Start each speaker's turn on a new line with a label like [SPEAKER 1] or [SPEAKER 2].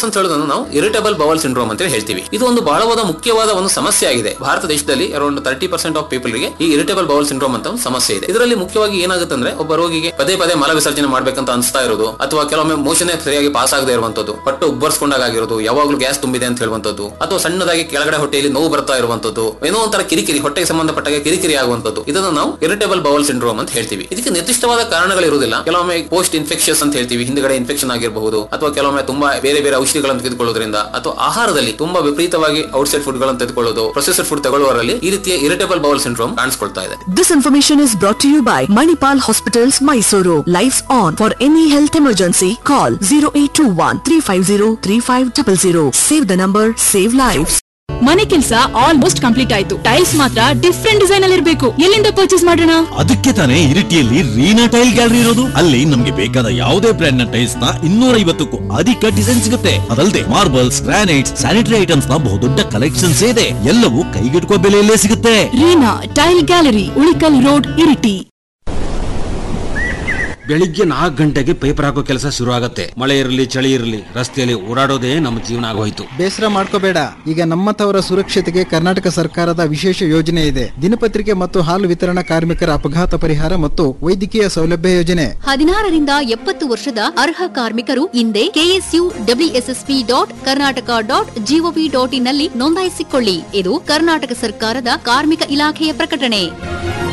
[SPEAKER 1] ಅಂತ ಹೇಳೋದನ್ನು ನಾವು ಇರಿಟೇಬಲ್ ಬವಲ್ ಸಿಂಡ್ರೋಮ್ ಅಂತ ಹೇಳ್ತೀವಿ ಇದು ಒಂದು ಬಹಳವಾದ ಮುಖ್ಯವಾದ ಒಂದು ಸಮಸ್ಯೆ ಆಗಿದೆ ಭಾರತ ದೇಶದಲ್ಲಿ around thirty percent of people ಗೆ ಈ ಇರಿಟೇಬಲ್ ಬವಲ್ ಸಿಂಡ್ರೋಮ್ ಅಂತ ಒಂದು ಸಮಸ್ಯೆ ಇದೆ ಇದರಲ್ಲಿ ಮುಖ್ಯವಾಗಿ ಏನಾಗುತ್ತೆ ಅಂದ್ರೆ ಒಬ್ಬ ರೋಗಿಗೆ ಪದೇ ಪದೇ ಮಲ ವಿಸರ್ಜನೆ ಮಾಡ್ಬೇಕಂತ ಅನಿಸ್ತಾ ಇರೋದು ಅಥವಾ ಕೆಲವೊಮ್ಮೆ ಮೋಷನ್ ಸರಿಯಾಗಿ ಪಾಸ್ ಆಗದೆ ಇರುವಂತದ್ದು ಹೊಟ್ಟೆ ಉಬ್ಬರ್ಸ್ಕೊಂಡಾಗಿರೋದು ಯಾವಾಗಲೂ ಗ್ಯಾಸ್ ತುಂಬಿದೆ ಅಂತ ಹೇಳುವಂತದ್ದು ಅಥವಾ ಸಣ್ಣದಾಗಿ ಕೆಳಗಡೆ ಹೊಟ್ಟೆಯಲ್ಲಿ ನೋವು ಬರ್ತಾ ಇರುವಂತದ್ದು ಏನೋ ಒಂಥರ ಕಿರಿಕಿರಿ ಹೊಟ್ಟೆಗೆ ಸಂಬಂಧಪಟ್ಟಾಗ ಕಿರಿಕಿರಿ ಆಗುವಂತದ್ದು ಇದನ್ನು ನಾವು ಇರಿಟೇಬಲ್ ಬವಲ್ ಸಿಂಡ್ರೋಮ್ ಅಂತ ಹೇಳ್ತೀವಿ ಇದಕ್ಕೆ ನಿರ್ದಿಷ್ಟವಾದ ಕಾರಣಗಳಿರುವುದಿಲ್ಲ ಕೆಲವೊಮ್ಮೆ ಪೋಸ್ಟ್ ಇನ್ಫೆಕ್ಷನ್ಸ್ ಅಂತ ಹೇಳ್ತೀವಿ ಹಿಂದ್ಗಡೆ ಇನ್ಫೆಕ್ಷನ್ ಆಗಿರಬಹುದು ಅಥವಾ ಕೆಲವೊಮ್ಮೆ ತುಂಬಾ ಬೇರೆ ಬೇರೆ ಔಷಧಿಗಳನ್ನು ತೆಗೆದುಕೊಳ್ಳೋದ್ರಿಂದ ಅಥವಾ ಆಹಾರದಲ್ಲಿ ತುಂಬಾ ವಿಪರೀತವಾಗಿ ಔಟ್ಸೈಡ್ ಫುಡ್ ಗಳನ್ನು ತೆಗೆದುಕೊಳ್ಳೋದು ಪ್ರೊಸೆಸರ್ ಫುಡ್ ತಗೊಳ್ಳುವರಲ್ಲಿ ಈ ರೀತಿಯ ಇರಿಟೇಬಲ್ ಬವಲ್ ಸಿಂಡ್ರೋಮ್ ಕಾಣಿಸ್ಕೊಳ್ತಾ ಇದೆ
[SPEAKER 2] This information is brought to you by Manipal Hospitals, Mysuru. Lights on. For any health emergency, call 0821 350 3500. Save the number, save lives.
[SPEAKER 3] ಮನೆ ಕೆಲಸ ಆಲ್ಮೋಸ್ಟ್ ಕಂಪ್ಲೀಟ್ ಆಯ್ತು tiles ಮಾತ್ರ different design ಅಲ್ಲಿ ಇರಬೇಕು ಎಲ್ಲಿಂದ ಪರ್ಚೇಸ್ ಮಾಡೋಣ
[SPEAKER 4] ಅದಕ್ಕೆ ತಾನೇ ಇರಿಟಿಯಲ್ಲಿ ರೀನಾ ಟೈಲ್ ಗ್ಯಾಲರಿ ಇರೋದು ಅಲ್ಲಿ ನಮ್ಗೆ ಬೇಕಾದ ಯಾವುದೇ ಬ್ರ್ಯಾಂಡ್ ನ ಟೈಲ್ಸ್ ನ ಇನ್ನೂರ ಐವತ್ತಕ್ಕೂ ಅಧಿಕ ಡಿಸೈನ್ ಸಿಗುತ್ತೆ ಅದಲ್ಲದೆ ಮಾರ್ಬಲ್ಸ್ ಗ್ರಾನೈಟ್ಸ್ ಸ್ಯಾನಿಟರಿ ಐಟಮ್ಸ್ ನ ಬಹುದೊಡ್ಡ ಕಲೆಕ್ಷನ್ಸ್ ಇದೆ ಎಲ್ಲವೂ ಕೈಗೆಟುಕುವ ಬೆಲೆಯಲ್ಲೇ ಸಿಗುತ್ತೆ
[SPEAKER 3] Reena tile gallery Ulikkal road Iritty
[SPEAKER 5] ಬೆಳಿಗ್ಗೆ ನಾಲ್ಕು ಗಂಟೆಗೆ ಪೇಪರ್ ಹಾಕೋ ಕೆಲಸ ಶುರು ಆಗತ್ತೆ ಮಳೆ ಇರಲಿ ಚಳಿ ಇರಲಿ ರಸ್ತೆಯಲ್ಲಿ ಓಡಾಡೋದೇ ನಮ್ಮ ಜೀವನ ಆಗೋಯ್ತು
[SPEAKER 6] ಬೇಸರ ಮಾಡ್ಕೋಬೇಡ ಈಗ ನಮ್ಮತವರ ಸುರಕ್ಷತೆಗೆ ಕರ್ನಾಟಕ ಸರ್ಕಾರದ ವಿಶೇಷ ಯೋಜನೆ ಇದೆ ದಿನಪತ್ರಿಕೆ ಮತ್ತು ಹಾಲು ವಿತರಣಾ ಕಾರ್ಮಿಕರ ಅಪಘಾತ ಪರಿಹಾರ ಮತ್ತು ವೈದ್ಯಕೀಯ ಸೌಲಭ್ಯ ಯೋಜನೆ
[SPEAKER 7] ಹದಿನಾರರಿಂದ ಎಪ್ಪತ್ತು ವರ್ಷದ ಅರ್ಹ ಕಾರ್ಮಿಕರು ಹಿಂದೆ KSU WSSP dot Karnataka dot GOV dot ಇನ್ನಲ್ಲಿ ನೋಂದಾಯಿಸಿಕೊಳ್ಳಿ ಇದು ಕರ್ನಾಟಕ ಸರ್ಕಾರದ ಕಾರ್ಮಿಕ ಇಲಾಖೆಯ ಪ್ರಕಟಣೆ